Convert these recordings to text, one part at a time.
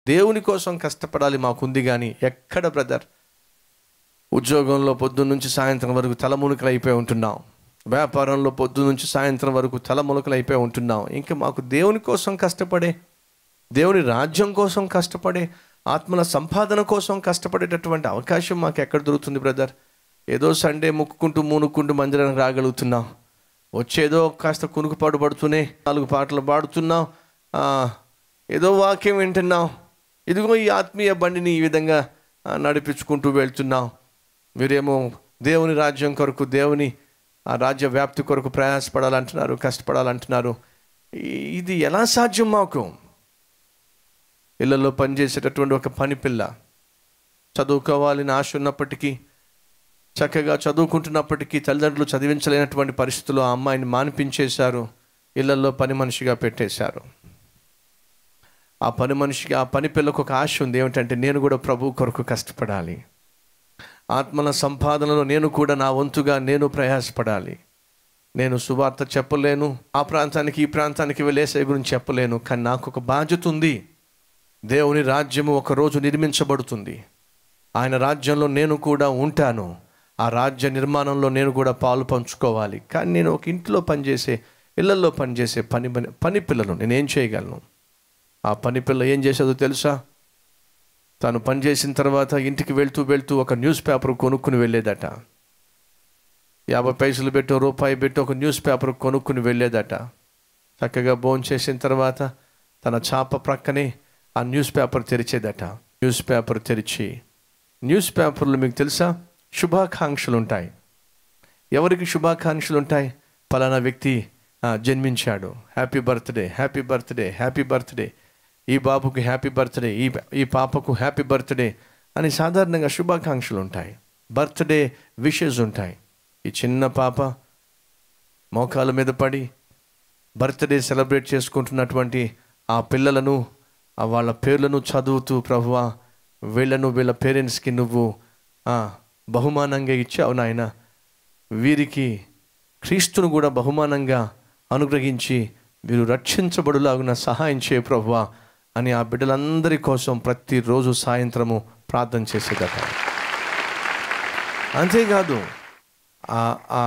దేవుని కోసం కష్టపడాలి మాకుంది కానీ ఎక్కడ బ్రదర్ ఉద్యోగంలో పొద్దున్న నుంచి సాయంత్రం వరకు తలమునకలు అయిపోయి ఉంటున్నాం వ్యాపారంలో పొద్దు నుంచి సాయంత్రం వరకు తలమునకలు అయిపోయి ఉంటున్నాం ఇంకా మాకు దేవుని కోసం కష్టపడే దేవుని రాజ్యం కోసం కష్టపడే ఆత్మల సంపాదన కోసం కష్టపడేటటువంటి అవకాశం మాకు ఎక్కడ దొరుకుతుంది బ్రదర్ ఏదో సండే ముక్కుకుంటూ మూనుకుంటూ మందిరానికి రాగలుగుతున్నాం వచ్చేదో కాస్త కునుకుపాటు పడుతూనే నాలుగు పాటలు పాడుతున్నాం ఆ, ఏదో వాక్యం వింటున్నాం ఇదిగో ఈ ఆత్మీయ బండిని ఈ విధంగా ఆ, నడిపించుకుంటూ వెళ్తున్నాం మీరేమో దేవుని రాజ్యం కొరకు దేవుని ఆ రాజ్య వ్యాప్తి కొరకు ప్రయాసపడాలంటున్నారు కష్టపడాలంటున్నారు ఈ- ఇది ఎలా సాధ్యం మాకు ఇళ్లలో పనిచేసేటటువంటి ఒక పని పిల్ల చదువుకోవాలని ఆశ ఉన్నప్పటికీ చక్కగా చదువుకుంటున్నప్పటికీ తల్లిదండ్రులు చదివించలేనటువంటి పరిస్థితుల్లో ఆ అమ్మాయిని మానిపించేశారు ఇళ్లలో పని మనిషిగా పెట్టేశారు ఆ పని మనిషికి ఆ పని పిల్లకు ఒక ఆశ ఉంది ఏమిటంటే నేను కూడా ప్రభు కొరకు కష్టపడాలి ఆత్మల సంపాదనలో నేను కూడా నా వంతుగా నేను ప్రయాసపడాలి నేను సువార్త చెప్పలేను ఆ ప్రాంతానికి ఈ ప్రాంతానికి వెళ్ళేసే గురించి చెప్పలేను కానీ నాకు ఒక బాధ్యత ఉంది దేవుని రాజ్యము ఒకరోజు నిర్మించబడుతుంది ఆయన రాజ్యంలో నేను కూడా ఉంటాను ఆ రాజ్య నిర్మాణంలో నేను కూడా పాలు పంచుకోవాలి కానీ నేను ఒక ఇంట్లో పనిచేసే ఇళ్లలో పనిచేసే పని పని పని పిల్లలు నేనేం చేయగలను ఆ పని పిల్ల ఏం చేసేదో తెలుసా తాను పనిచేసిన తర్వాత ఇంటికి వెళ్తూ వెళ్తూ ఒక న్యూస్ పేపర్ కొనుక్కుని వెళ్ళేదట యాభై పైసలు పెట్టి ఓ రూపాయి పెట్టి ఒక న్యూస్ పేపర్ కొనుక్కుని వెళ్ళేదట చక్కగా భోజనం చేసిన తర్వాత తన చాప ప్రక్కనే ఆ న్యూస్ పేపర్ తెరిచేదట న్యూస్ పేపర్ తెరిచి న్యూస్ పేపర్లో మీకు తెలుసా శుభాకాంక్షలు ఉంటాయి ఎవరికి శుభాకాంక్షలు ఉంటాయి పలానా వ్యక్తి ఆ, జన్మించాడు happy birthday happy birthday happy birthday ఈ బాబుకు హ్యాపీ బర్త్డే ఈ ఈ పాపకు హ్యాపీ బర్త్డే అని సాధారణంగా శుభాకాంక్షలు ఉంటాయి బర్త్డే విషెస్ ఉంటాయి ఈ చిన్న పాప మోకాల మీద పడి బర్త్డే సెలబ్రేట్ చేసుకుంటున్నటువంటి ఆ పిల్లలను ఆ వాళ్ళ పేర్లను చదువుతూ ప్రభువా వీళ్ళను వీళ్ళ పేరెంట్స్కి నువ్వు ఆ, బహుమానంగా ఇచ్చావు నాయన వీరికి క్రీస్తును కూడా బహుమానంగా అనుగ్రహించి వీరు రక్షించబడులాగున సహాయం చేయ ప్రభువా అని ఆ బిడ్డలందరి కోసం ప్రతిరోజు సాయంత్రము ప్రార్థన చేసేదట అంతేకాదు ఆ ఆ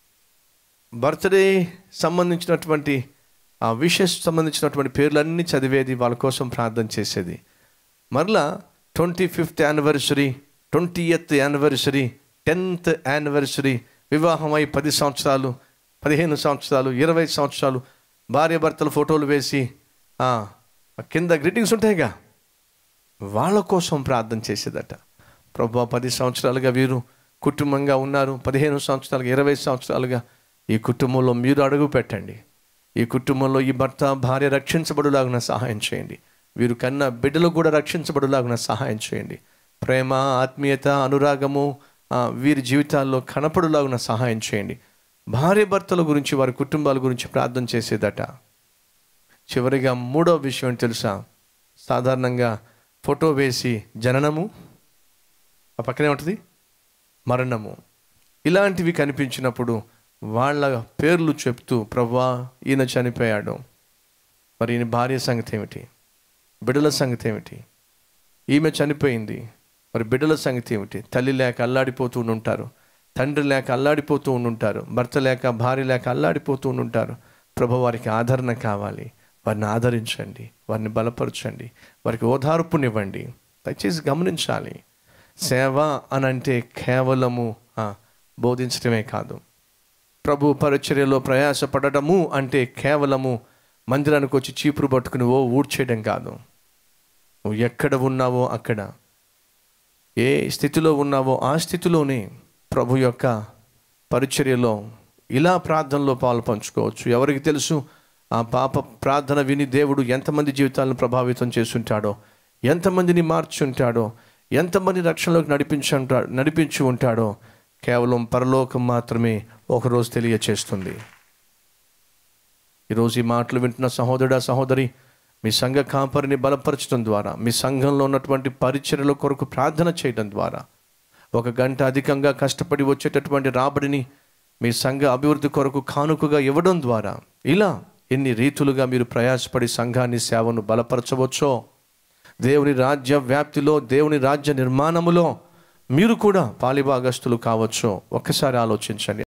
బర్త్డే సంబంధించినటువంటి ఆ విషెస్ సంబంధించినటువంటి పేర్లన్నీ చదివేది వాళ్ళ కోసం ప్రార్థన చేసేది మరలా twenty fifth anniversary twenty eighth anniversary tenth anniversary వివాహం అయి పది సంవత్సరాలు పదిహేను సంవత్సరాలు ఇరవై సంవత్సరాలు భార్య భర్తల ఫోటోలు వేసి ఆ, కింద గ్రీటింగ్స్ ఉంటాయిగా వాళ్ళ కోసం ప్రార్థన చేసేదట ప్రభు పది సంవత్సరాలుగా వీరు కుటుంబంగా ఉన్నారు పదిహేను సంవత్సరాలుగా ఇరవై సంవత్సరాలుగా ఈ కుటుంబంలో మీరు అడుగు పెట్టండి ఈ కుటుంబంలో ఈ భర్త భార్య రక్షించబడులాగున సహాయం చేయండి వీరు కన్నా బిడ్డలు కూడా రక్షించబడులాగున సహాయం చేయండి ప్రేమ ఆత్మీయత అనురాగము ఆ, వీరి జీవితాల్లో కనపడులాగున సహాయం చేయండి భార్య భర్తల గురించి వారి కుటుంబాల గురించి ప్రార్థన చేసేదట చివరిగా మూడో విషయం ఏంటి తెలుసా సాధారణంగా ఫోటో వేసి జననము ఆ పక్కనే ఉంటుంది మరణము ఇలాంటివి కనిపించినప్పుడు వాళ్ళ పేర్లు చెప్తూ ప్రవ్వా ఈయన చనిపోయాడు మరి ఈయన భార్య సంగతి ఏమిటి బిడ్డల సంగతి ఏమిటి ఈమె చనిపోయింది మరి బిడ్డల సంగతి ఏమిటి తల్లి లేక అల్లాడిపోతూ ఉంటారు తండ్రి లేక అల్లాడిపోతూ ఉండుంటారు భర్త లేక భార్య లేక అల్లాడిపోతూ ఉండుంటారు ప్రభు వారికి ఆదరణ కావాలి వారిని ఆదరించండి వారిని బలపరచండి వారికి ఓదార్పునివ్వండి దయచేసి గమనించాలి సేవ అని అంటే కేవలము ఆ, బోధించడమే కాదు ప్రభు పరిచర్యలో ప్రయాసపడటము అంటే కేవలము మందిరానికి వచ్చి చీపురు పట్టుకుని ఓ ఊడ్చేయడం కాదు నువ్వు ఎక్కడ ఉన్నావో అక్కడ ఏ స్థితిలో ఉన్నావో ఆ స్థితిలోనే ప్రభు యొక్క పరిచర్యలో ఇలా ప్రార్థనలో పాలు పంచుకోవచ్చు ఎవరికి తెలుసు ఆ పాప ప్రార్థన విని దేవుడు ఎంతమంది జీవితాలను ప్రభావితం చేసుంటాడో ఎంతమందిని మార్చుంటాడో ఎంతమంది రక్షణలోకి నడిపించుంటా నడిపించి ఉంటాడో కేవలం పరలోకం మాత్రమే ఒకరోజు తెలియచేస్తుంది ఈరోజు ఈ మాటలు వింటున్న సహోదరుడా సహోదరి మీ సంఘ కాపరిని బలపరచడం ద్వారా మీ సంఘంలో ఉన్నటువంటి పరిచర్యల కొరకు ప్రార్థన చేయడం ద్వారా ఒక గంట అధికంగా కష్టపడి వచ్చేటటువంటి రాబడిని మీ సంఘ అభివృద్ధి కొరకు కానుకగా ఇవ్వడం ద్వారా ఇలా ఎన్ని రీతులుగా మీరు ప్రయాసపడి సంఘాన్ని సేవను బలపరచవచ్చో దేవుని రాజ్య వ్యాప్తిలో దేవుని రాజ్య నిర్మాణములో మీరు కూడా పాలిభాగస్తులు కావచ్చు ఒక్కసారి ఆలోచించండి